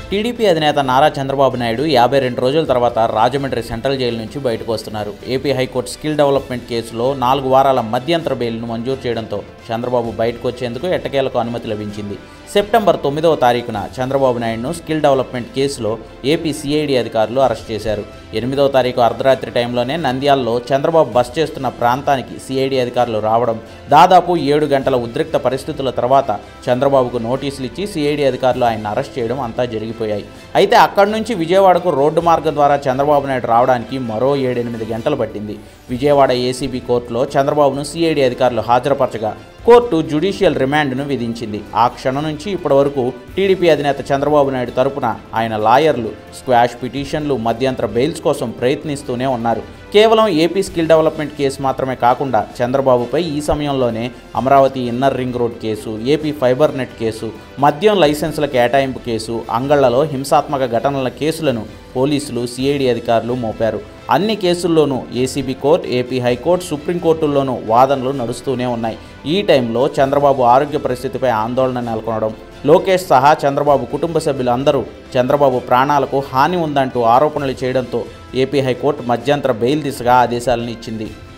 TDP అధినేత నారా చంద్రబాబు నాయుడు యాభై రెండు రోజుల తర్వాత రాజమండ్రి సెంట్రల్ జైలు నుంచి బయటకు వస్తున్నారు ఏపీ హైకోర్టు స్కిల్ డెవలప్మెంట్ కేసులో నాలుగు వారాల మధ్యంతర బెయిల్ను మంజూరు చేయడంతో చంద్రబాబు బయటకు వచ్చేందుకు ఎట్టకేలకు అనుమతి లభించింది సెప్టెంబర్ తొమ్మిదవ తారీఖున చంద్రబాబు నాయుడును స్కిల్ డెవలప్మెంట్ కేసులో ఏపీ సిఐడి అధికారులు అరెస్ట్ చేశారు ఎనిమిదవ తారీఖు అర్ధరాత్రి టైంలోనే నంద్యాలలో చంద్రబాబు బస్ చేస్తున్న ప్రాంతానికి సిఐడి అధికారులు రావడం దాదాపు ఏడు గంటల ఉద్రిక్త పరిస్థితుల తర్వాత చంద్రబాబుకు నోటీసులు ఇచ్చి సిఐడి అధికారులు ఆయన అరెస్ట్ చేయడం అంతా జరిగిపోయాయి అయితే అక్కడి నుంచి విజయవాడకు రోడ్డు మార్గం ద్వారా చంద్రబాబు నాయుడు రావడానికి మరో ఏడెనిమిది గంటలు పట్టింది విజయవాడ ఏసీబీ కోర్టులో చంద్రబాబును సిఐడి అధికారులు హాజరుపరచగా కోర్టు జ్యుడిషియల్ రిమాండ్ను విధించింది ఆ క్షణం నుంచి ఇప్పటి వరకు టీడీపీ అధినేత చంద్రబాబు నాయుడు తరపున ఆయన లాయర్లు స్క్వాష్ పిటిషన్లు మధ్యంతర బెయిల్స్ కోసం ప్రయత్నిస్తూనే ఉన్నారు కేవలం ఏపీ స్కిల్ డెవలప్మెంట్ కేసు మాత్రమే కాకుండా చంద్రబాబుపై ఈ సమయంలోనే Amaravati inner ring road case AP fibre net case మద్యం లైసెన్సుల కేటాయింపు కేసు అంగళ్లలో హింసాత్మక ఘటనల కేసులను పోలీసులు సిఐడి అధికారులు మోపారు అన్ని కేసుల్లోనూ ఏసీబీ కోర్టు ఏపీ హైకోర్టు సుప్రీంకోర్టుల్లోనూ వాదనలు నడుస్తూనే ఉన్నాయి ఈ టైంలో చంద్రబాబు ఆరోగ్య పరిస్థితిపై ఆందోళన నెలకొనడం లోకేష్ సహా చంద్రబాబు కుటుంబ సభ్యులందరూ చంద్రబాబు ప్రాణాలకు హాని ఉందంటూ ఆరోపణలు చేయడంతో ఏపీ హైకోర్టు మధ్యంతర బెయిల్ దిశగా ఆదేశాలను ఇచ్చింది